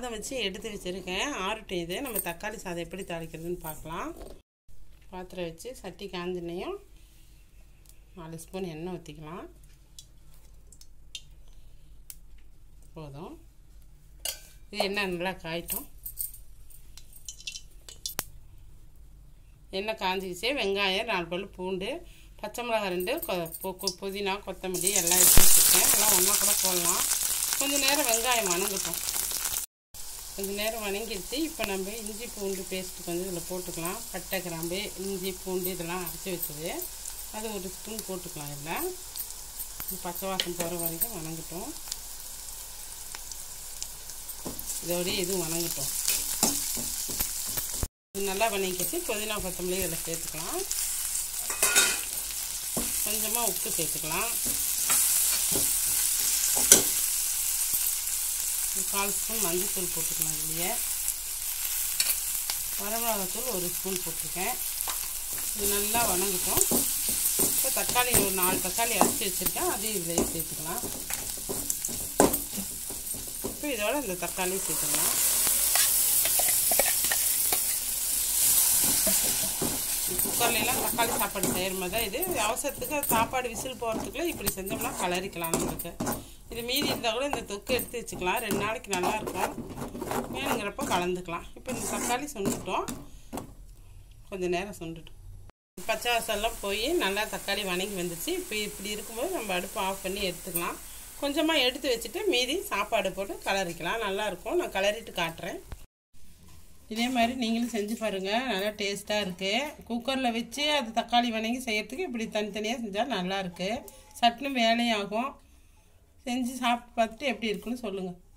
சாதம் வச்சு எடுத்து வச்சுருக்கேன் ஆறுட்டும் இது நம்ம தக்காளி சாதம் எப்படி தாளிக்கிறதுன்னு பார்க்கலாம் பாத்திரம் வச்சு சட்டி காஞ்சினையும் நாலு ஸ்பூன் எண்ணெய் ஊற்றிக்கலாம் போதும் இது எண்ணெய் நல்லா காயட்டும் எண்ணெய் காஞ்சிக்கிச்சு வெங்காயம் நாலு பல் பூண்டு பச்சை மிளகாய் ரெண்டு கொ கொ- புதினா கொத்தமல்லி எல்லாம் எடுத்து வச்சுருக்கேன் எல்லாம் ஒன்றா கூட போடலாம் கொஞ்சம் நேரம் வெங்காயம் வணங்கட்டும் கொஞ்சம் நேரம் வணங்கிடுச்சு இப்போ நம்ம இஞ்சி பூண்டு பேஸ்ட்டு கொஞ்சம் இதில் போட்டுக்கலாம் பட்டை கிராம்பு இஞ்சி பூண்டு இதெல்லாம் அரைச்சி வச்சது அது ஒரு ஸ்பூன் போட்டுக்கலாம் இதில் பச்சை வாசம் போகிற வரைக்கும் வணங்கட்டும் இதோடய இதுவும் வணங்கட்டும் இது நல்லா வணங்கிச்சு புதினா கொத்தமல்லி இதில் சேர்த்துக்கலாம் கொஞ்சமாக உப்பு சேர்த்துக்கலாம் ஒரு கால் ஸ்பூன் மஞ்சள்தூள் போட்டுக்கலாம் இதுலேயே வரமிளகாத்தூள் ஒரு ஸ்பூன் போட்டிருக்கேன் இது நல்லா வணங்கட்டும் இப்போ தக்காளி ஒரு நாலு தக்காளி அரைச்சி வச்சுருக்கேன் அதையும் இதில் சேர்த்துக்கலாம் இப்போ இதோட இந்த தக்காளி சேர்த்துக்கலாம் குக்கர்லாம் தக்காளி சாப்பாடு செய்கிற மாதிரி தான் இது அவசரத்துக்கு சாப்பாடு விசில் போகிறதுக்குள்ள இப்படி செஞ்சோம்னா கலரிக்கலாம் நம்மளுக்கு இது மீதி இருந்தால் கூட இந்த தொக்கு எடுத்து வச்சுக்கலாம் ரெண்டு நாளைக்கு நல்லா இருக்கும் வேணுங்கிறப்ப கலந்துக்கலாம் இப்போ இந்த தக்காளி சுண்டுட்டோம் கொஞ்சம் நேரம் சுண்டுட்டோம் பச்சை வாசல்லாம் போய் நல்லா தக்காளி வணங்கி வந்துச்சு இப்போ இப்படி இருக்கும்போது நம்ம அடுப்பு ஆஃப் பண்ணி எடுத்துக்கலாம் கொஞ்சமாக எடுத்து வச்சுட்டு மீதி சாப்பாடு போட்டு கலரிக்கலாம் நல்லாயிருக்கும் நான் கலரிட்டு காட்டுறேன் இதே மாதிரி நீங்களும் செஞ்சு பாருங்கள் நல்லா டேஸ்ட்டாக இருக்குது குக்கரில் வச்சு அது தக்காளி வணங்கி செய்கிறதுக்கு இப்படி தனித்தனியாக செஞ்சால் நல்லாயிருக்கு சட்டுன்னு வேலையாகும் செஞ்சு சாப்பிட்டு பார்த்துட்டு எப்படி இருக்குன்னு சொல்லுங்கள்